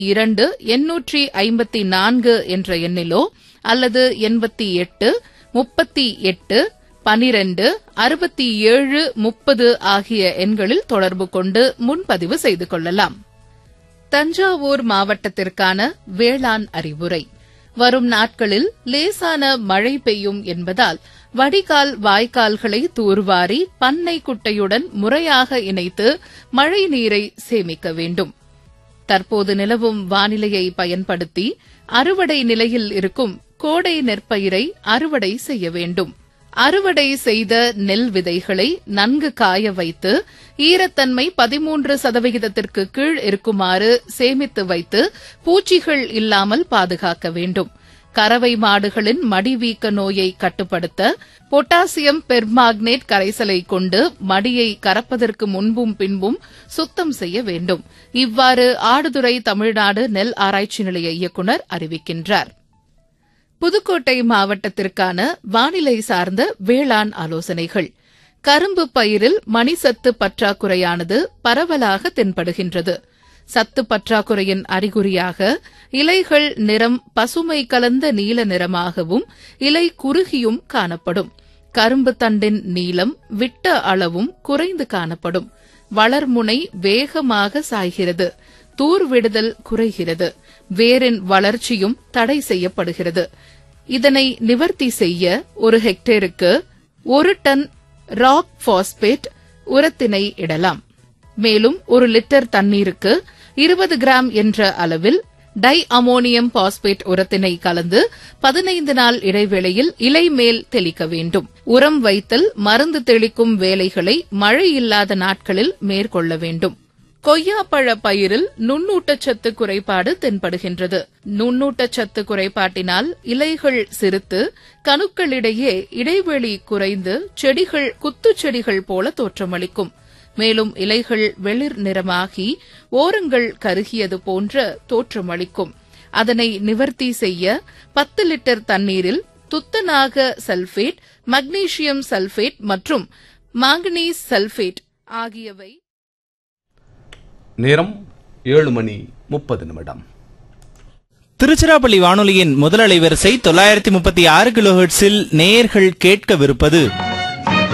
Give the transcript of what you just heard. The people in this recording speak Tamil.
இரண்டு எண்ணூற்றி ஐம்பத்தி நான்கு என்ற எண்ணிலோ அல்லது எண்பத்தி எட்டு முப்பத்தி எட்டு பனிரெண்டு அறுபத்தி ஏழு முப்பது ஆகிய எண்களில் தொடர்பு கொண்டு முன்பதிவு செய்து கொள்ளலாம் தஞ்சாவூர் மாவட்டத்திற்கான வேளாண் அறிவுரை வரும் நாட்களில் லேசான மழை பெய்யும் என்பதால் வடிகால் வாய்க்கால்களை தூர்வாரி பண்ணை குட்டையுடன் முறையாக இணைத்து மழை நீரை சேமிக்க வேண்டும் தற்போது நிலவும் வானிலையை பயன்படுத்தி அறுவடை நிலையில் இருக்கும் கோடை நெற்பயிரை அறுவடை செய்ய வேண்டும் அறுவடை செய்த நெல் விதைகளை நன்கு காய வைத்து ஈரத்தன்மை பதிமூன்று சதவிகிதத்திற்கு கீழ் இருக்குமாறு சேமித்து வைத்து பூச்சிகள் இல்லாமல் பாதுகாக்க வேண்டும் கறவை மாடுகளின் மடிவீக்க நோயை கட்டுப்படுத்த பொட்டாசியம் பெர்மாக்னேட் கரைசலை கொண்டு மடியை கறப்பதற்கு முன்பும் பின்பும் சுத்தம் செய்ய வேண்டும் இவ்வாறு ஆடுதுறை தமிழ்நாடு நெல் ஆராய்ச்சி நிலைய இயக்குநர் அறிவிக்கின்றார் புதுக்கோட்டை மாவட்டத்திற்கான வானிலை சார்ந்த வேளாண் ஆலோசனைகள் கரும்பு பயிரில் மணிசத்து பற்றாக்குறையானது பரவலாக தென்படுகின்றது சத்து பற்றாக்குறையின் அறிகுறியாக இலைகள் நிறம் பசுமை கலந்த நீல நிறமாகவும் இலை குறுகியும் காணப்படும் கரும்பு தண்டின் நீளம் விட்ட அளவும் குறைந்து காணப்படும் வளர்முனை வேகமாக சாய்கிறது தூர்விடுதல் குறைகிறது வேரின் வளர்ச்சியும் தடை செய்யப்படுகிறது இதனை நிவர்த்தி செய்ய ஒரு ஹெக்டேருக்கு ஒரு டன் ராக் பாஸ்பேட் உரத்தினை இடலாம் மேலும் ஒரு லிட்டர் தண்ணீருக்கு இருபது கிராம் என்ற அளவில் டை அமோனியம் பாஸ்பேட் உரத்தினை கலந்து பதினைந்து நாள் இடைவேளையில் இலை மேல் தெளிக்க வேண்டும் உரம் வைத்தல் மருந்து தெளிக்கும் வேலைகளை மழை இல்லாத நாட்களில் மேற்கொள்ள வேண்டும் கொய்யாப்பழ பயிரில் நுண்ணூட்டச்சத்து குறைபாடு தென்படுகின்றது நுண்ணூட்டச்சத்து குறைபாட்டினால் இலைகள் சிறுத்து கணுக்களிடையே இடைவெளி குறைந்து செடிகள் குத்துச்செடிகள் போல தோற்றமளிக்கும் மேலும் இலைகள் வெளிர் நிறமாகி ஓரங்கள் கருகியது போன்ற தோற்றமளிக்கும் அதனை நிவர்த்தி செய்ய பத்து லிட்டர் தண்ணீரில் துத்தநாக சல்பேட் மக்னீசியம் சல்பேட் மற்றும் மாங்கனீஸ் சல்பேட் ஆகியவை நேரம் ஏழு மணி முப்பது நிமிடம் திருச்சிராப்பள்ளி வானொலியின் முதல் அலைவரிசை தொள்ளாயிரத்தி முப்பத்தி ஆறு கிலோஹெர்ட்ஸில் நேயர்கள் கேட்கவிருப்பது